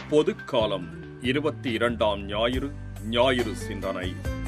பொதுக்காலம் இருபத்தி இரண்டாம் ஞாயிறு ஞாயிறு சிந்தனை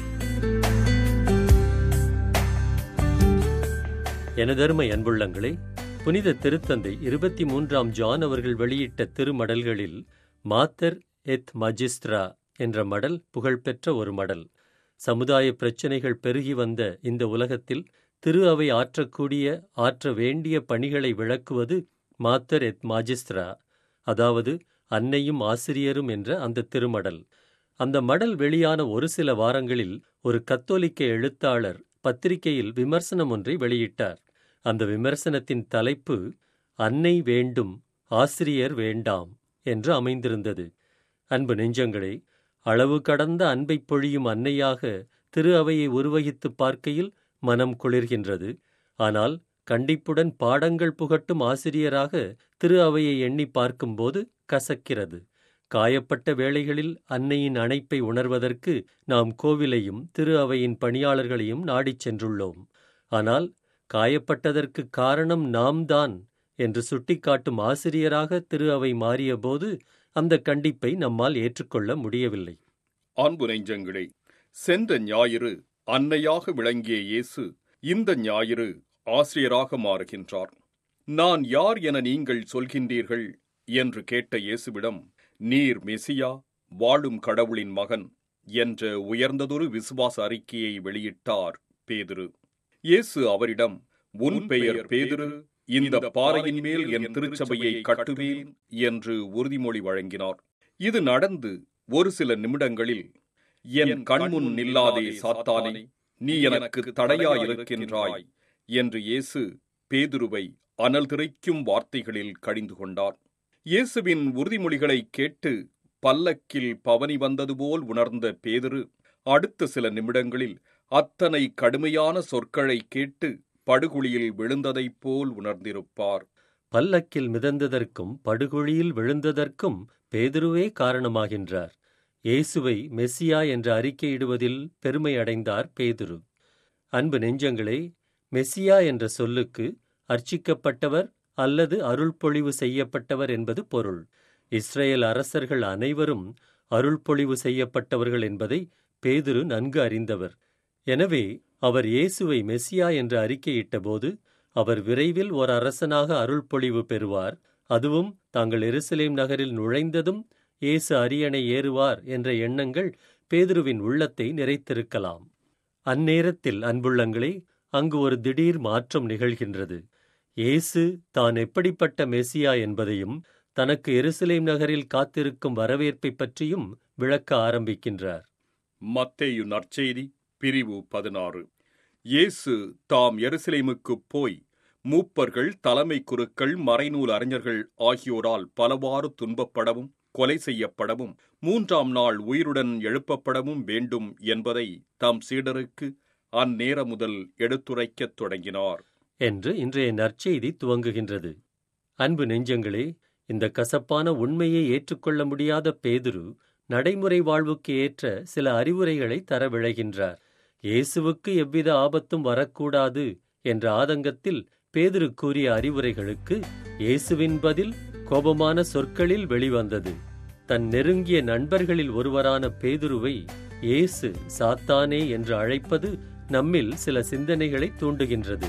எனதருமை அன்புள்ளங்களே புனித திருத்தந்தை இருபத்தி மூன்றாம் ஜான் அவர்கள் வெளியிட்ட திருமடல்களில் மாத்தர் எத் மஜிஸ்ட்ரா என்ற மடல் புகழ்பெற்ற ஒரு மடல் சமுதாய பிரச்சினைகள் பெருகி வந்த இந்த உலகத்தில் திரு அவை ஆற்றக்கூடிய ஆற்ற வேண்டிய பணிகளை விளக்குவது மாத்தர் எத் மாஜிஸ்ட்ரா அதாவது அன்னையும் ஆசிரியரும் என்ற அந்த திருமடல் அந்த மடல் வெளியான ஒரு சில வாரங்களில் ஒரு கத்தோலிக்க எழுத்தாளர் பத்திரிகையில் விமர்சனம் ஒன்றை வெளியிட்டார் அந்த விமர்சனத்தின் தலைப்பு அன்னை வேண்டும் ஆசிரியர் வேண்டாம் என்று அமைந்திருந்தது அன்பு நெஞ்சங்களே அளவு கடந்த அன்பைப் பொழியும் அன்னையாக திரு அவையை உருவகித்து பார்க்கையில் மனம் குளிர்கின்றது ஆனால் கண்டிப்புடன் பாடங்கள் புகட்டும் ஆசிரியராக திரு அவையை எண்ணி பார்க்கும்போது கசக்கிறது காயப்பட்ட வேளைகளில் அன்னையின் அணைப்பை உணர்வதற்கு நாம் கோவிலையும் திரு அவையின் பணியாளர்களையும் நாடிச் சென்றுள்ளோம் ஆனால் காயப்பட்டதற்கு காரணம் நாம் தான் என்று சுட்டிக்காட்டும் ஆசிரியராக திரு அவை மாறியபோது அந்த கண்டிப்பை நம்மால் ஏற்றுக்கொள்ள முடியவில்லை அன்பு நெஞ்சங்களே சென்ற ஞாயிறு அன்னையாக விளங்கிய இயேசு இந்த ஞாயிறு ஆசிரியராக மாறுகின்றார் நான் யார் என நீங்கள் சொல்கின்றீர்கள் என்று கேட்ட இயேசுவிடம் நீர் மெசியா வாழும் கடவுளின் மகன் என்ற உயர்ந்ததொரு விசுவாச அறிக்கையை வெளியிட்டார் பேதுரு இயேசு அவரிடம் உன் பெயர் பேதுரு இந்த பாறையின் மேல் என் திருச்சபையை கட்டுவேன் என்று உறுதிமொழி வழங்கினார் இது நடந்து ஒரு சில நிமிடங்களில் என் கண்முன் நில்லாதே சாத்தானே நீ எனக்கு தடையாயிருக்கின்றாய் என்று இயேசு பேதுருவை அனல் திரைக்கும் வார்த்தைகளில் கடிந்து கொண்டார் இயேசுவின் உறுதிமொழிகளை கேட்டு பல்லக்கில் பவனி வந்தது போல் உணர்ந்த பேதுரு அடுத்த சில நிமிடங்களில் அத்தனை கடுமையான சொற்களை கேட்டு படுகுழியில் விழுந்ததைப் போல் உணர்ந்திருப்பார் பல்லக்கில் மிதந்ததற்கும் படுகுழியில் விழுந்ததற்கும் பேதுருவே காரணமாகின்றார் இயேசுவை மெஸ்ஸியா என்று அறிக்கையிடுவதில் பெருமை அடைந்தார் பேதுரு அன்பு நெஞ்சங்களே மெஸ்ஸியா என்ற சொல்லுக்கு அர்ச்சிக்கப்பட்டவர் அல்லது அருள்பொழிவு செய்யப்பட்டவர் என்பது பொருள் இஸ்ரேல் அரசர்கள் அனைவரும் அருள்பொழிவு செய்யப்பட்டவர்கள் என்பதை பேதுரு நன்கு அறிந்தவர் எனவே அவர் இயேசுவை மெஸ்ஸியா என்று அறிக்கையிட்டபோது அவர் விரைவில் ஒரு அரசனாக அருள்பொழிவு பெறுவார் அதுவும் தாங்கள் எருசலேம் நகரில் நுழைந்ததும் இயேசு அரியணை ஏறுவார் என்ற எண்ணங்கள் பேதுருவின் உள்ளத்தை நிறைத்திருக்கலாம் அந்நேரத்தில் அன்புள்ளங்களே அங்கு ஒரு திடீர் மாற்றம் நிகழ்கின்றது இயேசு தான் எப்படிப்பட்ட மெசியா என்பதையும் தனக்கு எருசலேம் நகரில் காத்திருக்கும் வரவேற்பை பற்றியும் விளக்க ஆரம்பிக்கின்றார் மத்தேயு நற்செய்தி பிரிவு பதினாறு இயேசு தாம் எருசலேமுக்குப் போய் மூப்பர்கள் தலைமை குருக்கள் மறைநூல் அறிஞர்கள் ஆகியோரால் பலவாறு துன்பப்படவும் கொலை செய்யப்படவும் மூன்றாம் நாள் உயிருடன் எழுப்பப்படவும் வேண்டும் என்பதை தம் சீடருக்கு அந்நேர முதல் எடுத்துரைக்கத் தொடங்கினார் என்று இன்றைய நற்செய்தி துவங்குகின்றது அன்பு நெஞ்சங்களே இந்த கசப்பான உண்மையை ஏற்றுக்கொள்ள முடியாத பேதுரு நடைமுறை வாழ்வுக்கு ஏற்ற சில அறிவுரைகளை தர விழைகின்றார் இயேசுவுக்கு எவ்வித ஆபத்தும் வரக்கூடாது என்ற ஆதங்கத்தில் பேதுரு கூறிய அறிவுரைகளுக்கு இயேசுவின் பதில் கோபமான சொற்களில் வெளிவந்தது தன் நெருங்கிய நண்பர்களில் ஒருவரான பேதுருவை இயேசு சாத்தானே என்று அழைப்பது நம்மில் சில சிந்தனைகளை தூண்டுகின்றது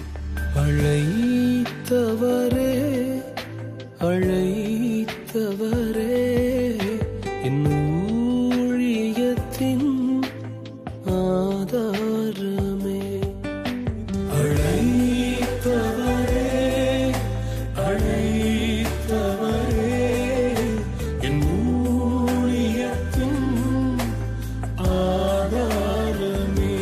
அழைத்தவரே அழைத்தவரே என் ஊழியத்தின் ஆதாரமே அழைத்தவரே அழைத்தவரே என் ஊழியத்தின் ஆதாரமே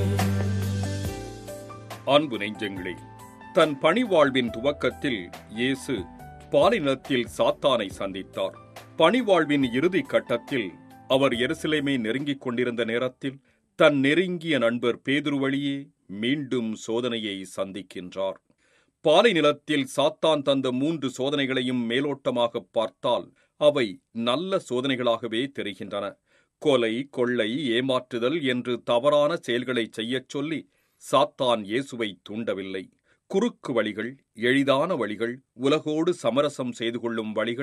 அன்பு நெஞ்சங்களே தன் பணிவாழ்வின் துவக்கத்தில் இயேசு பாலினத்தில் சாத்தானை சந்தித்தார் பணிவாழ்வின் இறுதி கட்டத்தில் அவர் எருசலேமை நெருங்கிக் கொண்டிருந்த நேரத்தில் தன் நெருங்கிய நண்பர் பேதுரு வழியே மீண்டும் சோதனையை சந்திக்கின்றார் பாலை நிலத்தில் சாத்தான் தந்த மூன்று சோதனைகளையும் மேலோட்டமாக பார்த்தால் அவை நல்ல சோதனைகளாகவே தெரிகின்றன கொலை கொள்ளை ஏமாற்றுதல் என்று தவறான செயல்களை செய்யச் சொல்லி சாத்தான் இயேசுவை தூண்டவில்லை குறுக்கு வழிகள் எளிதான வழிகள் உலகோடு சமரசம் செய்து கொள்ளும் வழிகள்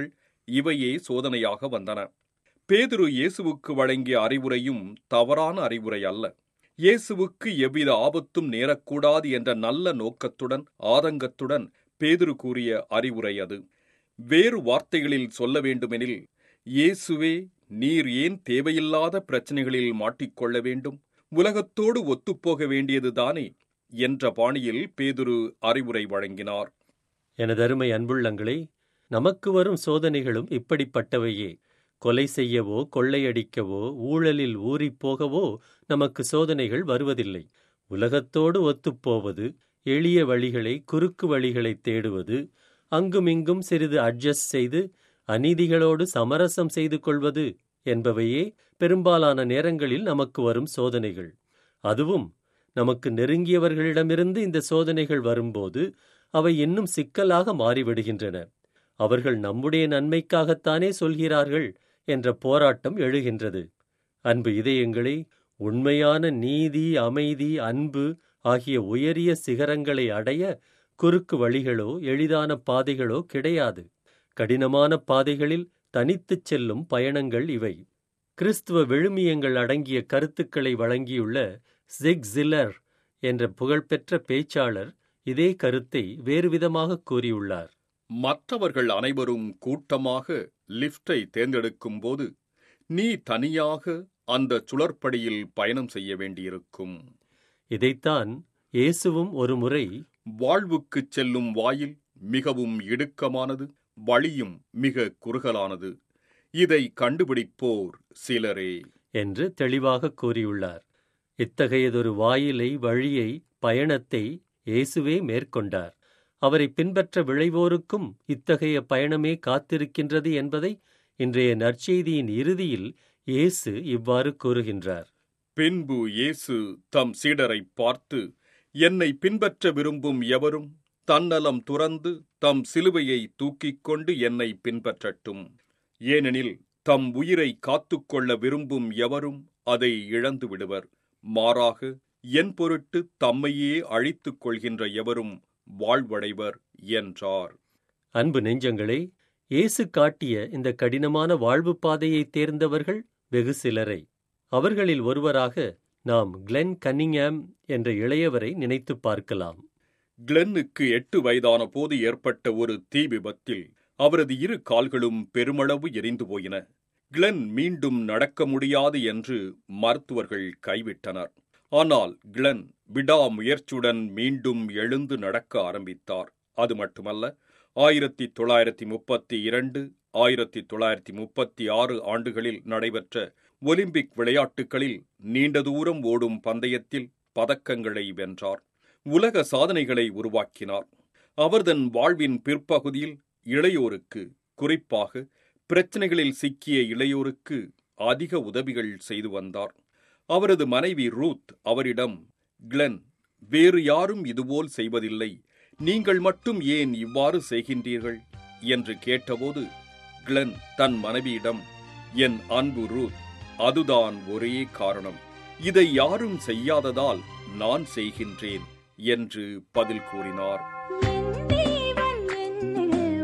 இவையே சோதனையாக வந்தன பேதுரு இயேசுவுக்கு வழங்கிய அறிவுரையும் தவறான அறிவுரை அல்ல இயேசுவுக்கு எவ்வித ஆபத்தும் நேரக்கூடாது என்ற நல்ல நோக்கத்துடன் ஆதங்கத்துடன் பேதுரு கூறிய அறிவுரை அது வேறு வார்த்தைகளில் சொல்ல வேண்டுமெனில் இயேசுவே நீர் ஏன் தேவையில்லாத பிரச்சனைகளில் மாட்டிக்கொள்ள வேண்டும் உலகத்தோடு ஒத்துப்போக வேண்டியதுதானே என்ற பாணியில் பேதுரு அறிவுரை வழங்கினார் எனதருமை அன்புள்ளங்களே நமக்கு வரும் சோதனைகளும் இப்படிப்பட்டவையே கொலை செய்யவோ கொள்ளையடிக்கவோ ஊழலில் ஊறிப் போகவோ நமக்கு சோதனைகள் வருவதில்லை உலகத்தோடு ஒத்துப்போவது எளிய வழிகளை குறுக்கு வழிகளை தேடுவது அங்குமிங்கும் சிறிது அட்ஜஸ்ட் செய்து அநீதிகளோடு சமரசம் செய்து கொள்வது என்பவையே பெரும்பாலான நேரங்களில் நமக்கு வரும் சோதனைகள் அதுவும் நமக்கு நெருங்கியவர்களிடமிருந்து இந்த சோதனைகள் வரும்போது அவை இன்னும் சிக்கலாக மாறிவிடுகின்றன அவர்கள் நம்முடைய நன்மைக்காகத்தானே சொல்கிறார்கள் என்ற போராட்டம் எழுகின்றது அன்பு இதயங்களே உண்மையான நீதி அமைதி அன்பு ஆகிய உயரிய சிகரங்களை அடைய குறுக்கு வழிகளோ எளிதான பாதைகளோ கிடையாது கடினமான பாதைகளில் தனித்துச் செல்லும் பயணங்கள் இவை கிறிஸ்துவ விழுமியங்கள் அடங்கிய கருத்துக்களை வழங்கியுள்ள ஜிக் ஜில்லர் என்ற புகழ்பெற்ற பேச்சாளர் இதே கருத்தை வேறுவிதமாக கூறியுள்ளார் மற்றவர்கள் அனைவரும் கூட்டமாக லிஃப்டை தேர்ந்தெடுக்கும் போது நீ தனியாக அந்த சுழற்படியில் பயணம் செய்ய வேண்டியிருக்கும் இதைத்தான் இயேசுவும் ஒரு முறை வாழ்வுக்குச் செல்லும் வாயில் மிகவும் இடுக்கமானது வழியும் மிக குறுகலானது இதை கண்டுபிடிப்போர் சிலரே என்று தெளிவாக கூறியுள்ளார் இத்தகையதொரு வாயிலை வழியை பயணத்தை இயேசுவே மேற்கொண்டார் அவரை பின்பற்ற விளைவோருக்கும் இத்தகைய பயணமே காத்திருக்கின்றது என்பதை இன்றைய நற்செய்தியின் இறுதியில் இயேசு இவ்வாறு கூறுகின்றார் பின்பு இயேசு தம் சீடரைப் பார்த்து என்னை பின்பற்ற விரும்பும் எவரும் தன்னலம் துறந்து தம் சிலுவையை தூக்கிக் கொண்டு என்னை பின்பற்றட்டும் ஏனெனில் தம் உயிரை காத்துக்கொள்ள விரும்பும் எவரும் அதை இழந்து விடுவர் மாறாக என் பொருட்டு தம்மையே அழித்துக் கொள்கின்ற எவரும் வாழ்வடைவர் என்றார் அன்பு நெஞ்சங்களே இயேசு காட்டிய இந்த கடினமான வாழ்வு பாதையை தேர்ந்தவர்கள் வெகு சிலரை அவர்களில் ஒருவராக நாம் கிளென் கன்னிங்ஹாம் என்ற இளையவரை நினைத்துப் பார்க்கலாம் கிளென்னுக்கு எட்டு வயதான போது ஏற்பட்ட ஒரு தீ விபத்தில் அவரது இரு கால்களும் பெருமளவு எரிந்து போயின கிளென் மீண்டும் நடக்க முடியாது என்று மருத்துவர்கள் கைவிட்டனர் ஆனால் கிளென் விடாமுயற்சியுடன் மீண்டும் எழுந்து நடக்க ஆரம்பித்தார் அது மட்டுமல்ல ஆயிரத்தி தொள்ளாயிரத்தி முப்பத்தி இரண்டு ஆயிரத்தி தொள்ளாயிரத்தி முப்பத்தி ஆறு ஆண்டுகளில் நடைபெற்ற ஒலிம்பிக் விளையாட்டுகளில் நீண்ட தூரம் ஓடும் பந்தயத்தில் பதக்கங்களை வென்றார் உலக சாதனைகளை உருவாக்கினார் அவர்தன் வாழ்வின் பிற்பகுதியில் இளையோருக்கு குறிப்பாக பிரச்சனைகளில் சிக்கிய இளையோருக்கு அதிக உதவிகள் செய்து வந்தார் அவரது மனைவி ரூத் அவரிடம் கிளென் வேறு யாரும் இதுபோல் செய்வதில்லை நீங்கள் மட்டும் ஏன் இவ்வாறு செய்கின்றீர்கள் என்று கேட்டபோது கிளென் தன் மனைவியிடம் என் அன்பு ரூத் அதுதான் ஒரே காரணம் இதை யாரும் செய்யாததால் நான் செய்கின்றேன் என்று பதில் கூறினார் என் தேவன் என்னில்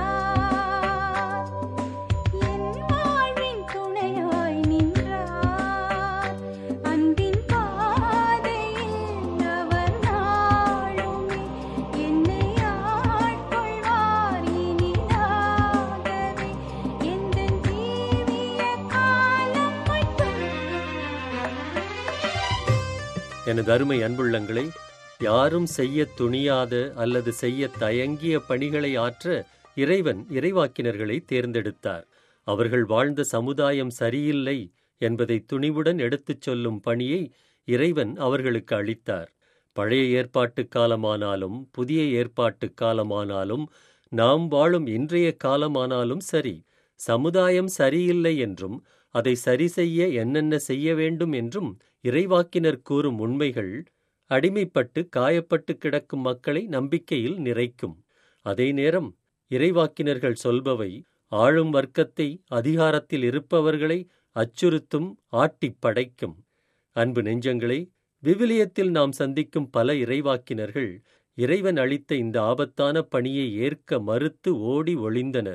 வந்தார் என் வாழ்வின் துணையாய் நின்றார் அன்பின் பாதையில் அவர் நாளுமே என்னை ஆட்கொள்வார் இனிதாகவே எந்தன் ஜீவிய காலம் மட்டும் எனது அருமை அன்புள்ளங்களே யாரும் செய்யத் துணியாத அல்லது செய்யத் தயங்கிய பணிகளை ஆற்ற இறைவன் இறைவாக்கினர்களை தேர்ந்தெடுத்தார் அவர்கள் வாழ்ந்த சமுதாயம் சரியில்லை என்பதை துணிவுடன் எடுத்துச் சொல்லும் பணியை இறைவன் அவர்களுக்கு அளித்தார் பழைய ஏற்பாட்டு காலமானாலும் புதிய ஏற்பாட்டு காலமானாலும் நாம் வாழும் இன்றைய காலமானாலும் சரி சமுதாயம் சரியில்லை என்றும் அதை சரி செய்ய என்னென்ன செய்ய வேண்டும் என்றும் இறைவாக்கினர் கூறும் உண்மைகள் அடிமைப்பட்டு காயப்பட்டு கிடக்கும் மக்களை நம்பிக்கையில் நிறைக்கும் அதே நேரம் இறைவாக்கினர்கள் சொல்பவை ஆளும் வர்க்கத்தை அதிகாரத்தில் இருப்பவர்களை அச்சுறுத்தும் ஆட்டிப் படைக்கும் அன்பு நெஞ்சங்களே விவிலியத்தில் நாம் சந்திக்கும் பல இறைவாக்கினர்கள் இறைவன் அளித்த இந்த ஆபத்தான பணியை ஏற்க மறுத்து ஓடி ஒளிந்தனர்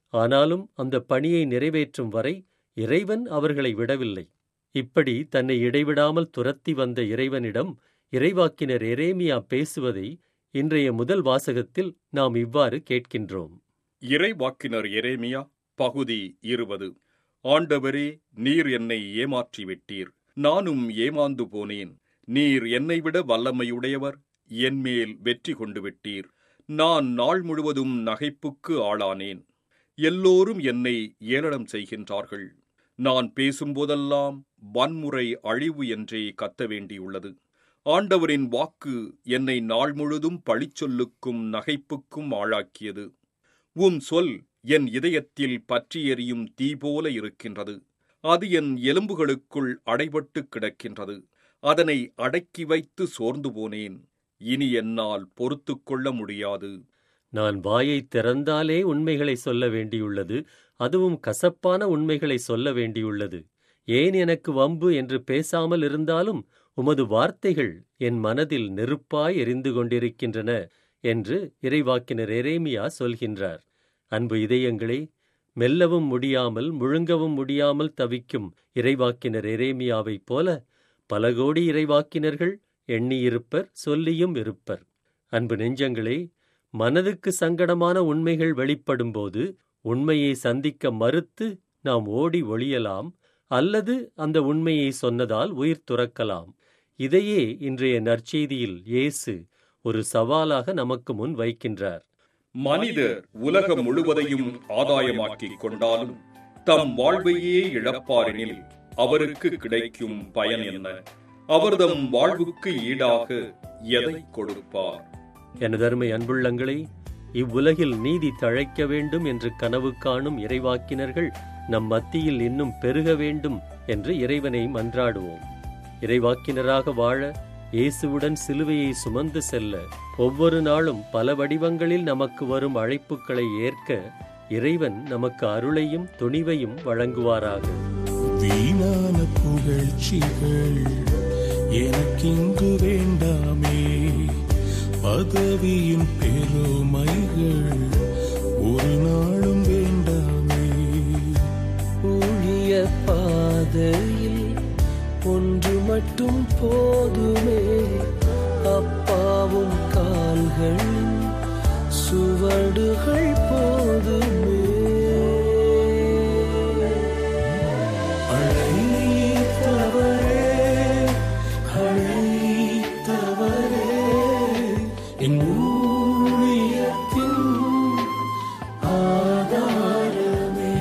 ஆனாலும் அந்த பணியை நிறைவேற்றும் வரை இறைவன் அவர்களை விடவில்லை இப்படி தன்னை இடைவிடாமல் துரத்தி வந்த இறைவனிடம் இறைவாக்கினர் எரேமியா பேசுவதை இன்றைய முதல் வாசகத்தில் நாம் இவ்வாறு கேட்கின்றோம் இறைவாக்கினர் எரேமியா பகுதி இருபது ஆண்டவரே நீர் என்னை ஏமாற்றிவிட்டீர் நானும் ஏமாந்து போனேன் நீர் என்னை விட வல்லமையுடையவர் என்மேல் வெற்றி கொண்டு விட்டீர் நான் நாள் முழுவதும் நகைப்புக்கு ஆளானேன் எல்லோரும் என்னை ஏளனம் செய்கின்றார்கள் நான் பேசும்போதெல்லாம் வன்முறை அழிவு என்றே கத்த வேண்டியுள்ளது ஆண்டவரின் வாக்கு என்னை நாள் முழுதும் பழிச்சொல்லுக்கும் நகைப்புக்கும் ஆளாக்கியது உம் சொல் என் இதயத்தில் பற்றி எரியும் தீ போல இருக்கின்றது அது என் எலும்புகளுக்குள் அடைபட்டு கிடக்கின்றது அதனை அடக்கி வைத்து சோர்ந்து போனேன் இனி என்னால் பொறுத்துக் கொள்ள முடியாது நான் வாயைத் திறந்தாலே உண்மைகளை சொல்ல வேண்டியுள்ளது அதுவும் கசப்பான உண்மைகளை சொல்ல வேண்டியுள்ளது ஏன் எனக்கு வம்பு என்று பேசாமல் இருந்தாலும் உமது வார்த்தைகள் என் மனதில் நெருப்பாய் எரிந்து கொண்டிருக்கின்றன என்று இறைவாக்கினர் எரேமியா சொல்கின்றார் அன்பு இதயங்களே மெல்லவும் முடியாமல் முழுங்கவும் முடியாமல் தவிக்கும் இறைவாக்கினர் எரேமியாவைப் போல பல கோடி இறைவாக்கினர்கள் எண்ணியிருப்பர் சொல்லியும் இருப்பர் அன்பு நெஞ்சங்களே மனதுக்கு சங்கடமான உண்மைகள் வெளிப்படும்போது உண்மையை சந்திக்க மறுத்து நாம் ஓடி ஒளியலாம் அல்லது அந்த உண்மையை சொன்னதால் உயிர் துறக்கலாம் இதையே இன்றைய நற்செய்தியில் இயேசு ஒரு சவாலாக நமக்கு முன் வைக்கின்றார் மனிதர் உலகம் முழுவதையும் ஆதாயமாக்கிக் கொண்டாலும் தம் வாழ்வையே இழப்பாரெனில் அவருக்கு கிடைக்கும் பயன் என்ன அவர்தம் வாழ்வுக்கு ஈடாக எதை கொடுப்பார் எனதருமை அன்புள்ளங்களே இவ்வுலகில் நீதி தழைக்க வேண்டும் என்று கனவு காணும் இறைவாக்கினர்கள் நம் மத்தியில் இன்னும் பெருக வேண்டும் என்று இறைவனை மன்றாடுவோம் இறைவாக்கினராக வாழ இயேசுவுடன் சிலுவையை சுமந்து செல்ல ஒவ்வொரு நாளும் பல வடிவங்களில் நமக்கு வரும் அழைப்புகளை ஏற்க இறைவன் நமக்கு அருளையும் துணிவையும் வழங்குவாராக வீணான புகழ்ச்சிகள் எனக்கிங்கு வேண்டாமே பதவியின் பெருமைகள் ஒரு நாளும் வேண்டாமே ஊழிய பாதையில் ஒன்று மட்டும் போதுமே அப்பாவும் கால்களின் சுவடுகள் போதுமே அழைத்தவரே அழைத்தவரே என் ஊழியத்தின் ஆதாரமே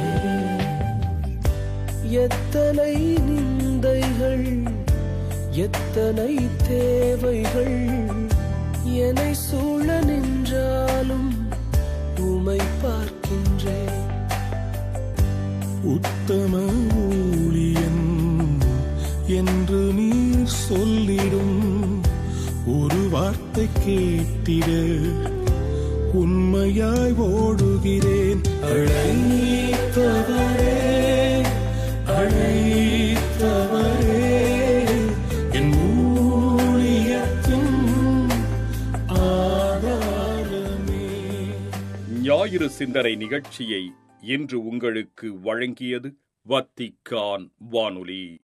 எத்தனை நிந்தைகள் எத்தனை தேவைகள் என்னை சூழ நின்றாலும் உமை பார்க்கின்றேன் உத்தம ஊழியன் என்று நீர் சொல்லிடும் ஒரு வார்த்தை கேட்டிட உண்மையாய் ஓடுகிறேன் அழைத்தவரே அழைத்தவரே என் ஊழியத்தின் ஆதாரமே ஞாயிறு சிந்தனை நிகழ்ச்சியை இன்று உங்களுக்கு வழங்கியது வத்திக்கான் வானொலி